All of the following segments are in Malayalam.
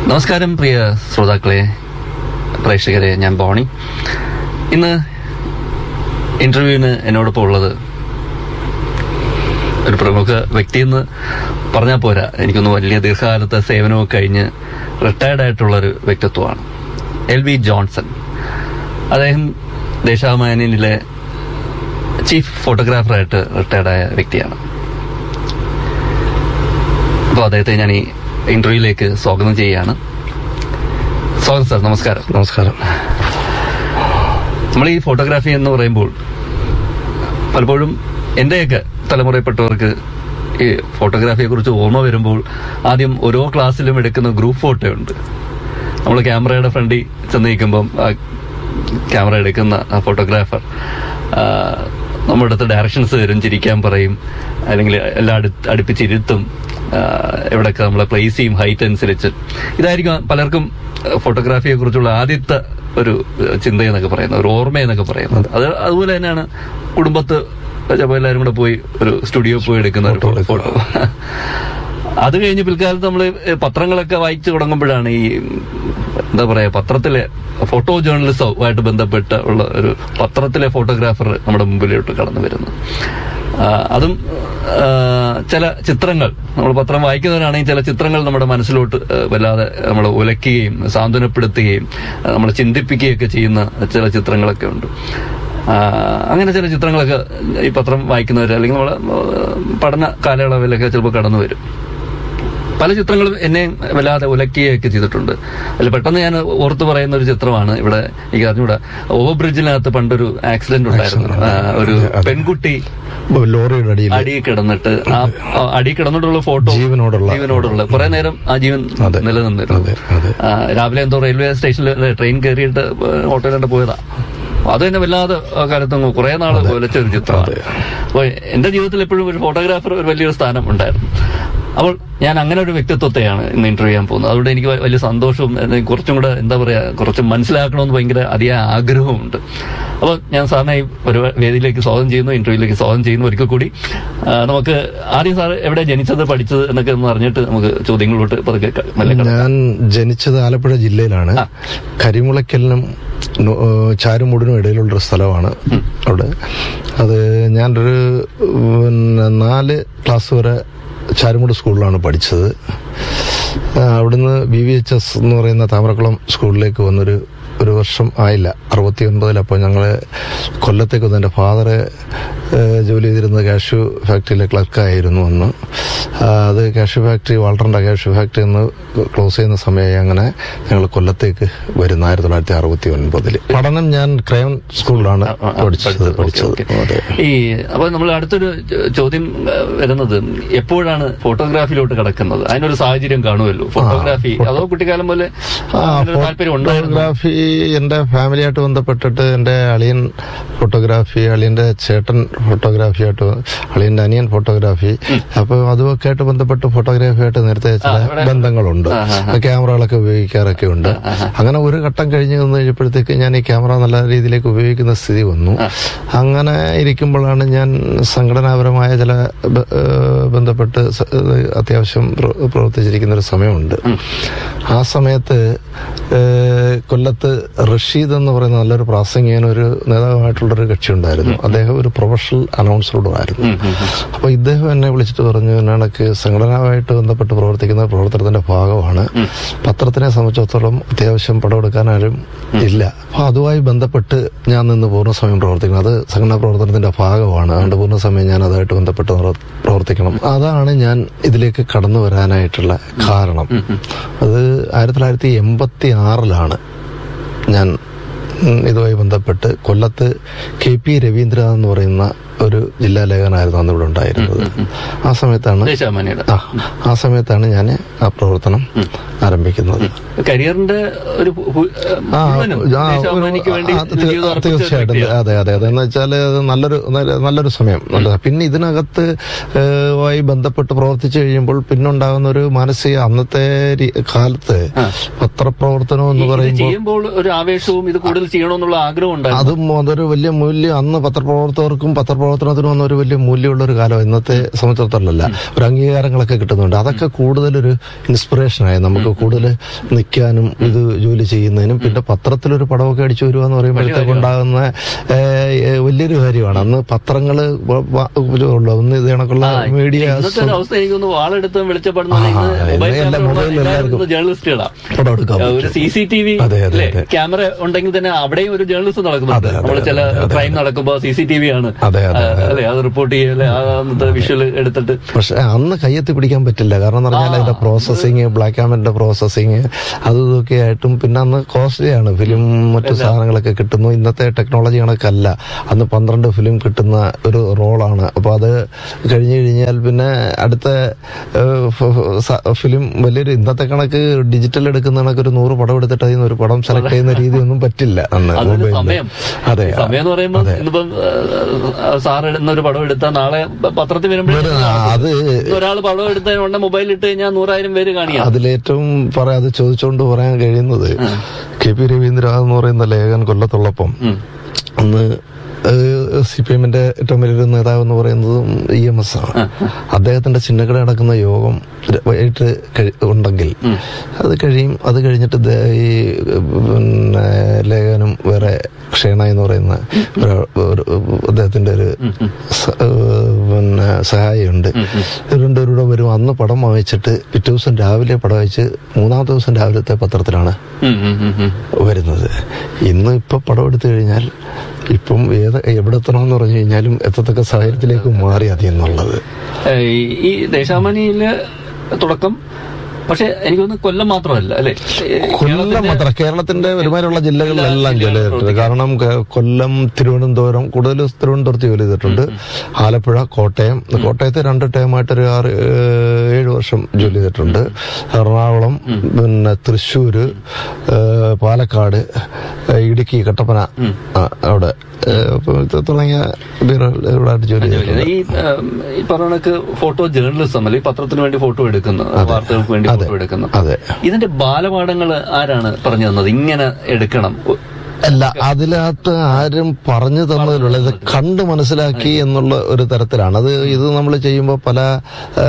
നമസ്കാരം പ്രിയ ശ്രോതാക്കളെ പ്രേക്ഷകരെ ഞാൻ ബോണി ഇന്ന് ഇന്റർവ്യൂവിന് എന്നോടൊപ്പം ഉള്ളത് ഒരു പ്രമുഖ വ്യക്തിയെന്ന് പറഞ്ഞാൽ പോരാ എനിക്കൊന്ന് വലിയ ദീർഘകാലത്തെ സേവനമൊക്കെ കഴിഞ്ഞ് റിട്ടയർഡ് ആയിട്ടുള്ള ഒരു വ്യക്തിത്വമാണ് എൽ വി ജോൺസൺ അദ്ദേഹം ദേശാഭിമാനിയിലെ ചീഫ് ഫോട്ടോഗ്രാഫറായിട്ട് റിട്ടയർഡായ വ്യക്തിയാണ് അപ്പോൾ അദ്ദേഹത്തെ ഞാൻ ഈ ഇന്റർവ്യൂയിലേക്ക് സ്വാഗതം ചെയ്യുകയാണ് സ്വാഗതം സാർ നമസ്കാരം നമസ്കാരം നമ്മൾ ഈ ഫോട്ടോഗ്രാഫി എന്ന് പറയുമ്പോൾ പലപ്പോഴും എന്റെയൊക്കെ തലമുറയിൽപ്പെട്ടവർക്ക് ഈ ഫോട്ടോഗ്രാഫിയെ കുറിച്ച് ഓർമ്മ വരുമ്പോൾ ആദ്യം ഓരോ ക്ലാസ്സിലും എടുക്കുന്ന ഗ്രൂപ്പ് ഫോട്ടോ ഉണ്ട് നമ്മൾ ക്യാമറയുടെ ഫ്രണ്ടിൽ ചെന്ന് നിൽക്കുമ്പം ആ ക്യാമറ എടുക്കുന്ന ആ ഫോട്ടോഗ്രാഫർ ആ, നമ്മുടെ അടുത്ത് ഡയറക്ഷൻസ് തരും ചിരിക്കാൻ പറയും അല്ലെങ്കിൽ എല്ലാം അടു അടുപ്പിച്ചിരുത്തും ആ, എവിടെയൊക്കെ നമ്മളെ പ്ലേസ് ചെയ്യും ഹൈറ്റ് അനുസരിച്ച് ഇതായിരിക്കും പലർക്കും ഫോട്ടോഗ്രാഫിയെ കുറിച്ചുള്ള ആദ്യത്തെ ഒരു ചിന്തയെന്നൊക്കെ പറയുന്നത് ഒരു ഓർമ്മയെന്നൊക്കെ പറയുന്നത് അത് അതുപോലെ തന്നെയാണ് കുടുംബത്ത് ചിലപ്പോൾ എല്ലാവരും കൂടെ പോയി ഒരു സ്റ്റുഡിയോ പോയി എടുക്കുന്ന ഒരു Photo എടുക്കുക. ഫോട്ടോ അത് കഴിഞ്ഞ് പിൽക്കാലത്ത് നമ്മൾ പത്രങ്ങളൊക്കെ വായിച്ചു തുടങ്ങുമ്പോഴാണ് ഈ എന്താ പറയാ പത്രത്തിലെ ഫോട്ടോ ജേർണലിസവുമായിട്ട് ബന്ധപ്പെട്ട ഉള്ള ഒരു പത്രത്തിലെ ഫോട്ടോഗ്രാഫർ നമ്മുടെ മുമ്പിലോട്ട് കടന്നു വരുന്നത് ആ, അതും ആ, ചില ചിത്രങ്ങൾ നമ്മൾ പത്രം വായിക്കുന്നവരാണെങ്കിൽ ചില ചിത്രങ്ങൾ നമ്മുടെ മനസ്സിലോട്ട് ആ, വല്ലാതെ നമ്മളെ ഉലയ്ക്കുകയും സാന്ത്വനപ്പെടുത്തുകയും ആ, നമ്മളെ ചിന്തിപ്പിക്കുകയൊക്കെ ചെയ്യുന്ന ചില ചിത്രങ്ങളൊക്കെ ഉണ്ട് ആ, അങ്ങനെ ചില ചിത്രങ്ങളൊക്കെ ഈ പത്രം വായിക്കുന്നവർ അല്ലെങ്കിൽ നമ്മളെ ആ, പഠന കാലയളവിലൊക്കെ ചിലപ്പോൾ കടന്നു വരും പല ചിത്രങ്ങളും എന്നെ വല്ലാതെ ഉലക്കുകയൊക്കെ ചെയ്തിട്ടുണ്ട് അതിൽ പെട്ടെന്ന് ഞാൻ ഓർത്തു പറയുന്ന ഒരു ചിത്രമാണ് ഇവിടെ എനിക്ക് അറിഞ്ഞൂടാ ഓവർ ബ്രിഡ്ജിനകത്ത് പണ്ടൊരു ആക്സിഡന്റ് ഉണ്ടായിരുന്നു ആ, ഒരു അതെ. പെൺകുട്ടി ലോറിയുടെ അടിയിൽ അടി കിടന്നിട്ട് ആ ആ അടി കിടന്നിട്ടുള്ള ഫോട്ടോ ജീവനോടുള്ള ജീവനോടുള്ള കുറെ നേരം ആ ജീവൻ അതെ. നിലനിന്നിരുന്നു അതെ അതെ ആ, രാവിലെ എന്തോ റെയിൽവേ സ്റ്റേഷനിൽ ട്രെയിൻ കയറിയിട്ട് ഓട്ടോയിലാണ്ട് പോയതാ അത് തന്നെ വല്ലാതെ ആ കാലത്ത് കുറെ നാള് ഒലച്ച ഒരു ചിത്രമാണ് അതെ. അപ്പോൾ എന്റെ ജീവിതത്തിൽ എപ്പോഴും ഒരു ഫോട്ടോഗ്രാഫർ ഒരു വലിയൊരു സ്ഥാനം ഉണ്ടായിരുന്നു അപ്പോൾ ഞാൻ അങ്ങനെ ഒരു വ്യക്തിത്വത്തെയാണ് ഇന്ന് ഇന്റർവ്യൂ ചെയ്യാൻ പോകുന്നത് അതുകൊണ്ട് എനിക്ക് വ- വലിയ സന്തോഷവും എനിക്ക് കുറച്ചും കൂടെ എന്താ പറയാ കുറച്ച് മനസ്സിലാക്കണമെന്ന് ഭയങ്കര അതിയായ ആഗ്രഹവുമുണ്ട് അപ്പോൾ ഞാൻ സാറിനെ ഈ ഒരു വേദിയിലേക്ക് സ്വാഗതം ചെയ്യുന്നു ഇന്റർവ്യൂയിലേക്ക് സ്വാഗതം ചെയ്യുന്നു ഒരിക്കൽ കൂടി ആ, നമുക്ക് ആദ്യം സാർ എവിടെ ജനിച്ചത് പഠിച്ചത് എന്നൊക്കെ ഒന്ന് അറിഞ്ഞിട്ട് നമുക്ക് ചോദ്യങ്ങളിലോട്ട് പതുക്കെ ക- മെല്ലെ കടക്കാം. ഞാൻ ജനിച്ചത് ആലപ്പുഴ ജില്ലയിലാണ് ആ. കരിമുളയ്ക്കലിനും നു- ഏഹ് ചാരുമൂടിനും ഇടയിലുള്ളൊരു സ്ഥലമാണ് അവിടെ അത് ഞാനൊരു പിന്നെ നാല് ക്ലാസ് വരെ ചാരുമൂട് സ്കൂളിലാണ് പഠിച്ചത് ആ, അവിടുന്ന് ബി വി എച്ച് എസ് എന്ന് പറയുന്ന താമരക്കുളം സ്കൂളിലേക്ക് വന്നൊരു ഒരു വർഷം ആയില്ല അറുപത്തി ഒൻപതിൽ അപ്പോൾ ഞങ്ങൾ കൊല്ലത്തേക്ക് വന്നു എൻ്റെ ഫാദറ് ജോലി ചെയ്തിരുന്നത് കാഷ്യൂ ഫാക്ടറിയിലെ ക്ലർക്കായിരുന്നു അന്ന് ആ, അത് കാഷ്യൂ ഫാക്ടറി വാൾട്ടറിൻ്റെ കാഷ്യൂ ഫാക്ടറി എന്ന് ക്ലോസ് ചെയ്യുന്ന സമയമായി അങ്ങനെ ഞങ്ങൾ കൊല്ലത്തേക്ക് വരുന്ന ആയിരത്തി തൊള്ളായിരത്തി അറുപത്തി ഒൻപതിൽ പഠനം ഞാൻ ക്രയോൺ സ്കൂളിലാണ് ആ, ആ, പഠിച്ചത് പഠിച്ചത്. പഠിച്ചത് ഓക്കേ, ഓക്കേ. അതെ ഈ അപ്പൊ നമ്മൾ അടുത്തൊരു ചോ- ചോദ്യം ആ, വരുന്നത് എപ്പോഴാണ് ഫോട്ടോഗ്രാഫിയിലോട്ട് കിടക്കുന്നത് അതിനൊരു സാഹചര്യം കാണുമല്ലോ ഫോട്ടോഗ്രാഫി അതോ കുട്ടിക്കാലം പോലെ ആ, അതിനൊരു താല്പര്യം ഉണ്ടായിരുന്നു ഫോട്ടോഗ്രാഫി എന്റെ ഫാമിലിയായിട്ട് ബന്ധപ്പെട്ടിട്ട് എന്റെ അളിയൻ ഫോട്ടോഗ്രാഫി അളിയന്റെ ചേട്ടൻ ഫോട്ടോഗ്രാഫിയായിട്ട് അളിയന്റെ അനിയൻ ഫോട്ടോഗ്രാഫി അപ്പൊ അതുമൊക്കെ ആയിട്ട് ബന്ധപ്പെട്ട് ഫോട്ടോഗ്രാഫിയായിട്ട് നേരത്തെ ചില ഇവിടെ- ബന്ധങ്ങളുണ്ട് ആ, ആ, ക്യാമറകളൊക്കെ ഉപയോഗിക്കാറൊക്കെ ഉണ്ട് അങ്ങനെ ഒരു ഘട്ടം കഴിഞ്ഞ് വന്നു കഴിഞ്ഞപ്പോഴത്തേക്ക് ഞാൻ ഈ ക്യാമറ നല്ല രീതിയിലേക്ക് ഉപയോഗിക്കുന്ന സ്ഥിതി വന്നു അങ്ങനെ ഇരിക്കുമ്പോഴാണ് ഞാൻ സംഘടനാപരമായ ചില ബ- ഏഹ് ബന്ധപ്പെട്ട് സ- ഏഹ് അത്യാവശ്യം പ്ര- പ്രവർത്തിച്ചിരിക്കുന്ന ഒരു സമയമുണ്ട് ആ സമയത്ത് ഏഹ് കൊല്ലത്ത് റഷീദ് എന്ന് പറയുന്ന നല്ലൊരു പ്രാസംഗികൻ ഒരു നേതാവായിട്ടുള്ളൊരു കക്ഷി ഉണ്ടായിരുന്നു അദ്ദേഹം ഒരു പ്രൊഫഷണൽ അനൗൺസറുടെ ആയിരുന്നു അപ്പൊ ഇദ്ദേഹം എന്നെ വിളിച്ചിട്ട് പറഞ്ഞു എനിക്ക് സംഘടനയുമായിട്ട് ബന്ധപ്പെട്ട് പ്രവർത്തിക്കുന്ന പ്രവർത്തനത്തിന്റെ ഭാഗമാണ് പത്രത്തിനെ സംബന്ധിച്ചിടത്തോളം അത്യാവശ്യം പടമെടുക്കാനാരും ഇല്ല അപ്പൊ അതുമായി ബന്ധപ്പെട്ട് ഞാൻ നിന്ന് പൂർണ്ണ സമയം പ്രവർത്തിക്കണം അത് സംഘടനാ പ്രവർത്തനത്തിന്റെ ഭാഗമാണ് അതുകൊണ്ട് പൂർണ്ണ സമയം ഞാൻ അതുമായിട്ട് ബന്ധപ്പെട്ട് പ്രവർ- പ്രവർത്തിക്കണം അതാണ് ഞാൻ ഇതിലേക്ക് കടന്നു വരാനായിട്ടുള്ള കാരണം അത് ആയിരത്തി തൊള്ളായിരത്തി എൺപത്തി ആറിലാണ് ഞാൻ ഉം, ഇതുമായി ബന്ധപ്പെട്ട് കൊല്ലത്ത് കെ പി രവീന്ദ്രനാഥ് എന്ന് പറയുന്ന ഒരു ജില്ലാ ലേഖനായിരുന്നു അന്ന് ഇവിടെ ഉണ്ടായിരുന്നത് ആ സമയത്താണ് ദേശാഭിമാനിയുടെ ആ ആ സമയത്താണ് ഞാൻ ആ പ്രവർത്തനം ആരംഭിക്കുന്നത് കരിയറിന്റെ ഒരു പു- പു- ആ, മുഴുവനും ആ, ഒരു- ദേശാഭിമാനിക്ക് വേണ്ടി ആ, തീ- ജീവിതം അർപ്പിച്ച ഒരു തീർച്ചയായിട്ടും വ്യക്തിയാണ്. അതെ അതെ അതെ എന്ന് വെച്ചാൽ നല്ലൊരു നല്ല- നല്ലൊരു സമയം നല്ല പിന്നെ ഇതിനകത്ത് ഏഹ്, മായി ബന്ധപ്പെട്ട് പ്രവർത്തിച്ചു കഴിയുമ്പോൾ പിന്നുണ്ടാകുന്ന ഒരു മാനസിക അന്നത്തെ രീ- കാലത്ത് പത്രപ്രവർത്തനം എന്ന് ഇത് പറയുമ്പോൾ ചെയ്യുമ്പോൾ ഒരു ആവേശവും ഇത് കൂടുതൽ ചെയ്യണമെന്നുള്ള ആഗ്രഹം ഉണ്ടായിരുന്നു അതും അതൊരു വലിയ മൂല്യം അന്ന് പത്രപ്രവർത്തകർക്കും പത്രപ്രവർത്തകർക്കും പ്രവർത്തനത്തിന് വന്ന ഒരു വലിയ മൂല്യമുള്ള ഒരു കാലം ഇന്നത്തെ സംബന്ധിച്ചിടത്തോളമല്ല ഒരു അംഗീകാരങ്ങളൊക്കെ കിട്ടുന്നുണ്ട് അതൊക്കെ കൂടുതലൊരു ഇൻസ്പിറേഷനായി നമുക്ക് കൂടുതൽ നിൽക്കാനും ഇത് ജോലി ചെയ്യുന്നതിനും പിന്നെ പത്രത്തിലൊരു പടമൊക്കെ അടിച്ചു വരിക എന്ന് പറയുമ്പോഴത്തേക്ക് ഉണ്ടാകുന്ന ഏഹ്, ഏഹ്, വലിയൊരു കാര്യമാണ് അന്ന് പത്രങ്ങള് വ- വ- ഉള്ളൂ ഒന്ന് ഇത് കണക്കുള്ള മീഡിയ ഇന്നത്തെ ഒരു അവസ്ഥ എനിക്കൊന്ന് വാളെടുത്ത് വെളിച്ചപ്പെടുന്ന ആ, മൊബൈൽ എല്ലാ മൊബൈലിൽ എല്ലാവർക്കും ജേർണലിസ്റ്റുകളാ പടം എടുക്കാൻ ഒരു പറ്റും. സി സി ടി വി അതെ, അതെ, അതെ. ക്യാമറ ഉണ്ടെങ്കിൽ തന്നെ അവിടെയും ഒരു ജേർണലിസം നടക്കുന്നുണ്ട് അതെ, അതെ, നമ്മൾ ചില അതെ, അതെ, ക്രൈം നടക്കുമ്പോ സി സി ടി വി ആണ് അതെ, അതെ, ആ, അല്ലെ അത് റിപ്പോർട്ട് ചെയ്യല്ലേ അന്നത്തെ വിഷ്വൽ എടുത്തിട്ട് പക്ഷെ അന്ന് കയ്യെത്തി പിടിക്കാൻ പറ്റില്ല കാരണം എന്ന് പറഞ്ഞാൽ അതിന്റെ പ്രോസസ്സിങ് ബ്ലാക്ക് ആൻഡ് പ്രോസസ്സിങ് അത് ഇതൊക്കെ ആയിട്ടും പിന്നെ അന്ന് കോസ്റ്റ്ലി ആണ് ഫിലിം മറ്റു സാധനങ്ങളൊക്കെ കിട്ടുന്നു ഇന്നത്തെ ടെക്നോളജി കണക്കല്ല അന്ന് പന്ത്രണ്ട് ഫിലിം കിട്ടുന്ന ഒരു റോളാണ് അപ്പൊ അത് കഴിഞ്ഞു കഴിഞ്ഞാൽ പിന്നെ അടുത്ത ഫിലിം വലിയൊരു ഇന്നത്തെ കണക്ക് ഡിജിറ്റൽ എടുക്കുന്ന കണക്ക് ഒരു നൂറ് പടം എടുത്തിട്ട് അതിൽ നിന്ന് ഒരു പടം സെലക്ട് ചെയ്യുന്ന രീതിയൊന്നും പറ്റില്ല അന്ന് അതൊരു മൊബൈലിൽ സമയം അതെ സമയം എന്ന് പറയുമ്പോൾ ഇന്നിപ്പം സാർ ഇടുന്ന ഒരു പടം എടുത്താൽ നാളെ പ- പത്രത്തിൽ വരുമ്പോഴേ അത് ഒരാൾ പടം എടുത്തതിനുണ്ടെ മൊബൈൽ ഇട്ട് കഴിഞ്ഞാൽ നൂറായിരം പേര് കാണിയാ അതിലേറ്റവും പറയാ അത് ചോദിച്ചുകൊണ്ട് പറയാൻ കഴിയുന്നത് കെ പി രവീന്ദ്ര എന്ന് പറയുന്ന ലേഖൻ കൊല്ലത്തുള്ളപ്പം അന്ന് സി പി എമ്മിന്റെ ഏറ്റവും വലിയൊരു നേതാവ് എന്ന് പറയുന്നതും ഇ എം എസ് ആണ് അദ്ദേഹത്തിന്റെ ചിന്നക്കട നടക്കുന്ന യോഗം ര- വൈകിട്ട് കഴി- ഉണ്ടെങ്കിൽ അത് കഴിയും അത് കഴിഞ്ഞിട്ട് ദേ ഈ പിന്നെ ലേഖനും വേറെ ക്ഷേണ എന്ന് പറയുന്ന ഒരാൾ- ഒരു അദ്ദേഹത്തിന്റെ ഒരു സ- ഏഹ് പിന്നെ സഹായിയുണ്ട് ഇവർ രണ്ടുപേരുടെ വരും അന്ന് പടം വാങ്ങിച്ചിട്ട് പിറ്റേ ദിവസം രാവിലെ പടം വായിച്ച് മൂന്നാമത്തെ ദിവസം രാവിലത്തെ പത്രത്തിലാണ് ഉം, ഉം, ഉം, ഉം. വരുന്നത് ഇന്ന് ഇപ്പൊ പടം എടുത്തു കഴിഞ്ഞാൽ ഇപ്പം ഏത് എവിടെ എത്തണമെന്ന് പറഞ്ഞു കഴിഞ്ഞാലും എത്തത്തക്ക സാഹചര്യത്തിലേക്ക് മാറി അതി എന്നുള്ളത് ഏ, ഈ- ഈ ദേശാമനിയിലെ തുടക്കം പക്ഷെ എനിക്ക് തോന്നുന്നു കൊല്ലം മാത്രമല്ല അല്ലെ കൊല്ലം മാത്രം കേരളത്തിന്റെ ഒരുമാതിരിയുള്ള ജില്ലകളിലെല്ലാം ജോലി ചെയ്തിട്ടുണ്ട് കാരണം ക- കൊല്ലം തിരുവനന്തപുരം കൂടുതൽ തിരുവനന്തപുരത്ത് ജോലി ചെയ്തിട്ടുണ്ട് ആലപ്പുഴ കോട്ടയം കോട്ടയത്ത് രണ്ട് ടൈമായിട്ട് ഒരു ആറ് ഏഹ്, ഏഴ് വർഷം ജോലി ചെയ്തിട്ടുണ്ട് എറണാകുളം പിന്നെ തൃശ്ശൂര് ഏഹ്, പാലക്കാട് ഏഹ്, ഇടുക്കി കട്ടപ്പന ആ, അവിടെ ഏഹ്, അപ്പൊ ഇത് തുടങ്ങിയ ബ്യൂറോകളായിട്ട് ജോലി ചെയ്തിട്ടുണ്ട് ഈ ഏം, ഈ പറഞ്ഞ കണക്ക് ഫോട്ടോ ജേർണലിസം അല്ലെങ്കിൽ പത്രത്തിന് വേണ്ടി ഫോട്ടോ എടുക്കുന്നു വാർത്തകൾക്ക് വേണ്ടി ഫോട്ടോ എടുക്കുന്നു അതെ ഇതിന്റെ ബാലപാഠങ്ങൾ ആരാണ് പറഞ്ഞു തന്നത് ഇങ്ങനെ എടുക്കണം ഒ- അല്ല അതിനകത്ത് ആരും പറഞ്ഞു തന്നതിലുള്ള ഇത് കണ്ട് മനസ്സിലാക്കി എന്നുള്ള ഒരു തരത്തിലാണ് അത് ഇത് നമ്മൾ ചെയ്യുമ്പോൾ പല ആ,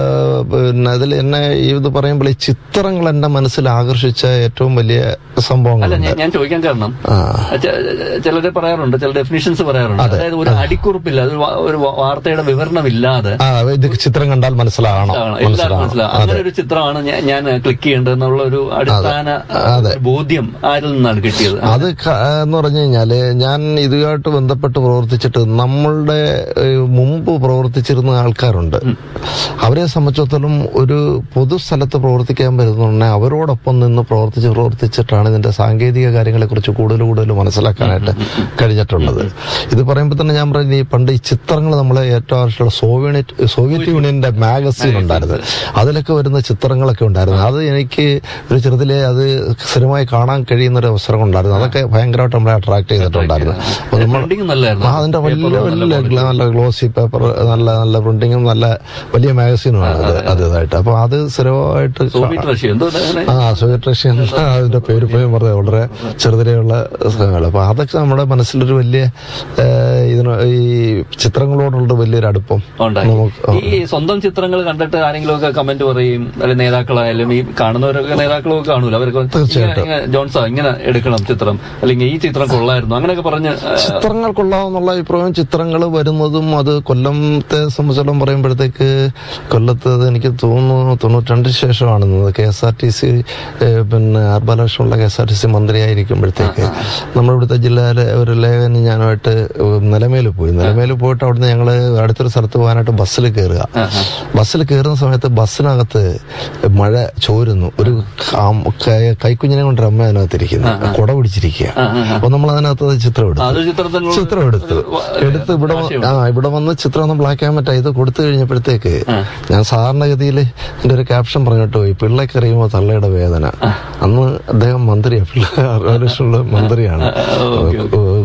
പിന്നെ അതിൽ എന്നെ ഇത് പറയുമ്പോൾ ഈ ചിത്രങ്ങൾ എന്റെ മനസ്സിൽ ആകർഷിച്ച ഏറ്റവും വലിയ അല്ല സംഭവങ്ങളുണ്ട് ഞാൻ- ഞാൻ ചോദിക്കാൻ കാരണം ആ ച- ചിലര് പറയാറുണ്ട് ചില ഡെഫിനിഷൻസ് പറയാറുണ്ട് അതായത് ഒരു അടിക്കുറിപ്പില്ല ഒരു വാ- ഒരു വാ- വാർത്തയുടെ വിവരണമില്ലാതെ ആ ഇത് ചിത്രം കണ്ടാൽ മനസ്സിലാകണം ആണ്. എല്ലാവർക്കും മനസ്സിലാകണം മനസ്സിലാവും അങ്ങനെ ഒരു ചിത്രമാണ് ഞാൻ- ഞാൻ ക്ലിക്ക് ചെയ്യേണ്ടത് എന്നുള്ള ഒരു അടിസ്ഥാന അതെ. ഒരു ബോധ്യം ആരിൽ നിന്നാണ് കിട്ടിയത് അത് ക- എന്ന് പറഞ്ഞു കഴിഞ്ഞാല് ഞാൻ ഇതുമായിട്ട് ബന്ധപ്പെട്ട് പ്രവർത്തിച്ചിട്ട് നമ്മളുടെ ഏഹ്, മുമ്പ് പ്രവർത്തിച്ചിരുന്ന ആൾക്കാരുണ്ട് അവരെ സംബന്ധിച്ചിടത്തോളം ഒരു പൊതുസ്ഥലത്ത് പ്രവർത്തിക്കാൻ വരുന്നുണ്ടെ അവരോടൊപ്പം നിന്ന് പ്രവർത്തിച്ച് പ്രവർത്തിച്ചിട്ടാണ് ഇതിന്റെ സാങ്കേതിക കാര്യങ്ങളെ കുറിച്ച് കൂടുതൽ കൂടുതൽ മനസ്സിലാക്കാനായിട്ട് കഴിഞ്ഞിട്ടുള്ളത് ഇത് പറയുമ്പോൾ തന്നെ ഞാൻ പറയുന്നത് ഈ പണ്ട് ഈ ചിത്രങ്ങൾ നമ്മളെ ഏറ്റവും ആവശ്യമുള്ള സോവിയറ്റ് സോവിയറ്റ് യൂണിയന്റെ മാഗസീൻ ഉണ്ടായിരുന്നു അതിലൊക്കെ വരുന്ന ചിത്രങ്ങളൊക്കെ ഉണ്ടായിരുന്നു അത് എനിക്ക് ഒരു ചെറുതിലെ അത് സ്ഥിരമായി കാണാൻ കഴിയുന്ന ഒരു അവസരം ഉണ്ടായിരുന്നു അതൊക്കെ ഭയങ്കരമായിട്ട് നമ്മളെ അട്രാക്ട് ചെയ്തിട്ടുണ്ടായിരുന്നു അപ്പൊ നമ്മൾ പ്രിന്റിംഗ് നല്ലായിരുന്നു ആ, അതിന്റെ വലിയ വലിയ ഗ്ല- നല്ല ഗ്ലോസി പേപ്പർ നല്ല നല്ല പ്രിന്റിങ്ങും നല്ല വലിയ മാഗസീനുമാണ് അത് അത് ഇതായിട്ട് അപ്പൊ അത് സ്ഥിരമായിട്ട് കാ- സോവിയറ്റ് റഷ്യ എന്തോ അതിനെ ആ സോവിയറ്റ് റഷ്യ എന്ന അതിന്റെ പേര് പോയി പറഞ്ഞത് വളരെ ചെറുതിലെയുള്ള സ്ഥലങ്ങൾ അപ്പൊ അതൊക്കെ നമ്മുടെ മനസ്സിലൊരു വലിയ ഏഹ്, ഇതിന് ഈ ചിത്രങ്ങളോടുള്ള വലിയൊരു അടുപ്പം ഉണ്ടായി നമുക്ക് ഈ സ്വന്തം ചിത്രങ്ങൾ കണ്ടിട്ട് ആരെങ്കിലും ഒക്കെ കമന്റ് പറയും അല്ലെങ്കിൽ നേതാക്കളായാലും ഈ കാണുന്നവരൊക്കെ നേതാക്കളൊക്കെ കാണൂല അവർക്ക് തീർച്ചയായിട്ടും. ഇങ്ങനെ- ഇങ്ങനെ ജോൺസാ ഇങ്ങനെ എടുക്കണം ചിത്രം അല്ലെങ്കിൽ ഈ ചിത്രം കൊള്ളായിരുന്നു അങ്ങനെയൊക്കെ പറഞ്ഞ് ആ, ചിത്രങ്ങൾ കൊള്ളാമെന്നുള്ള അഭിപ്രായം ചിത്രങ്ങൾ വരുന്നതും അത് കൊല്ലത്തെ സംബന്ധിച്ചിടത്തോളം പറയുമ്പോഴത്തേക്ക് കൊല്ലത്ത് അത് എനിക്ക് തോന്നുന്നു തൊണ്ണൂറ്റിരണ്ടിന് ശേഷമാണ് K S R T C പിന്നെ ആർ ബാലകൃഷ്ണനുള്ള K S R T C മന്ത്രിയായിരിക്കുമ്പോഴത്തേക്ക് നമ്മുടെ ഇവിടുത്തെ ജില്ലയിലെ ഒരു ലേഖനം ഞാനുമായിട്ട് നിലമേൽ പോയി നിലമേൽ പോയിട്ട് അവിടുന്ന് ഞങ്ങൾ അടുത്തൊരു സ്ഥലത്ത് പോകാനായിട്ട് ബസ്സിൽ കയറുക ബസ്സിൽ കയറുന്ന സമയത്ത് ബസ്സിനകത്ത് മഴ ചോരുന്നു ഒരു കാം- കൈ- കൈക്കുഞ്ഞിനെ കൊണ്ട് അമ്മ അതിനകത്ത് ഇരിക്കുന്നു കുട പിടിച്ചിരിക്കുക അപ്പൊ നമ്മൾ അതിനകത്ത് അത് ചിത്രം എടുത്തു അതൊരു ചിത്രത്തിനുള്ള ചിത്രം എടുത്തു എടുത്ത് ഇവിടെ വ- ആ ഇവിടെ വന്ന് ചിത്രം ഒന്ന് ബ്ലാക്ക് ആൻഡ് വൈറ്റ് ഇത് കൊടുത്തു കഴിഞ്ഞപ്പോഴത്തേക്ക് ഞാൻ സാധാരണഗതിയിൽ എന്റെ ഒരു ക്യാപ്ഷൻ പറഞ്ഞിട്ട് പോയി പിള്ളേക്കറിയുമ്പോ തള്ളയുടെ വേദന അന്ന് അദ്ദേഹം മന്ത്രിയാണ് പിള്ളേരുടെ മന്ത്രിയാണ്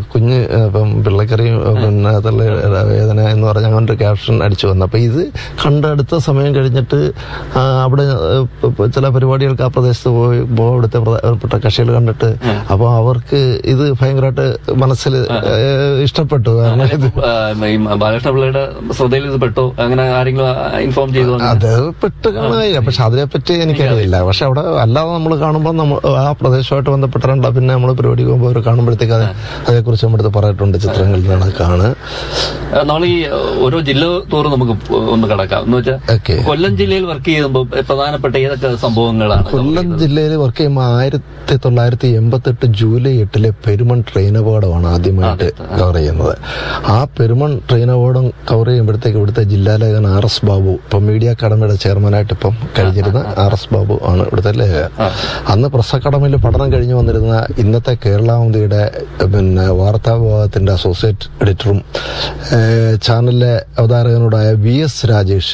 കുഞ്ഞ് ഇപ്പം പിള്ളക്കറിയും പിന്നെ തള്ള വേദന എന്ന് പറഞ്ഞ അങ്ങനെ ഒരു ക്യാപ്ഷൻ അടിച്ചു വന്നു അപ്പൊ ഇത് കണ്ടെടുത്ത സമയം കഴിഞ്ഞിട്ട് ആ, അവിടെ ഏഹ്, ഇപ്പൊ ചില പരിപാടികൾക്ക് ആ പ്രദേശത്ത് പോയി അവിടുത്തെ പ്രധാനപ്പെട്ട കക്ഷികൾ കണ്ടിട്ട് അപ്പൊ അവർക്ക് ഇത് ഭയങ്കരമായിട്ട് മനസ്സിൽ ഏഹ്, ഇഷ്ടപ്പെട്ടു കാരണം ഇത് ആ, ഈ ബാലകൃഷ്ണ പിള്ളയുടെ ശ്രദ്ധയിൽ ഇത് പെട്ടോ അങ്ങനെ ആരെങ്കിലും ഇൻഫോം ചെയ്തു അങ്ങനെ? അത് പെട്ട് കാണുകയില്ല പക്ഷെ അതിനെപ്പറ്റി എനിക്കറിയില്ല പക്ഷെ അവിടെ അല്ലാതെ നമ്മൾ കാണുമ്പോൾ നമ്മൾ ആ പ്രദേശമായിട്ട് ബന്ധപ്പെട്ടിട്ടുണ്ട് പിന്നെ നമ്മൾ പരിപാടി പോകുമ്പോൾ അവർ കാണുമ്പോഴത്തേക്ക് അത് അതേക്കുറിച്ച് നമ്മുടെ അടുത്ത് പറഞ്ഞിട്ടുണ്ട് ചിത്രങ്ങളിൽ നിന്നാണ് കാണുക നമ്മൾ ഈ ഓരോ ജില്ല തോറും നമുക്ക് ഒന്ന് കടക്കാം എന്ന് വെച്ചാൽ ഓക്കെ കൊല്ലം ജില്ലയിൽ വർക്ക് ചെയ്യുമ്പോൾ പ്രധാനപ്പെട്ട ഏതൊക്കെ സംഭവങ്ങളാണ് കൊല്ലം ജില്ലയിൽ വർക്ക് ചെയ്യുമ്പോൾ ആയിരത്തി തൊള്ളായിരത്തി എൺപത്തെട്ട് ജൂലൈ എട്ടിലെ പെരുമൺ ട്രെയിൻ അപകടമാണ് ആദ്യമായിട്ട് കവർ ചെയ്യുന്നത് ആ പെരുമൺ ട്രെയിൻ അപകടം കവർ ചെയ്യുമ്പോഴത്തേക്ക് ഇവിടുത്തെ ജില്ലാലേഖൻ ആർ എസ് ബാബു ഇപ്പം മീഡിയ അക്കാദമിയുടെ ചെയർമാനായിട്ട് ഇപ്പം കഴിഞ്ഞിരുന്ന ആർ എസ് ബാബു ആണ് ഇവിടുത്തെ ലേഖകൻ അന്ന് പ്രസ് അക്കാദമിയിൽ പഠനം കഴിഞ്ഞു വന്നിരുന്ന ഇന്നത്തെ കേരളാവന്തിയുടെ പിന്നെ വാർത്താ വിഭാഗത്തിന്റെ അസോസിയേറ്റ് എഡിറ്ററും ഏഹ്, ചാനലിലെ അവതാരകനോടായ വി എസ് രാജേഷ്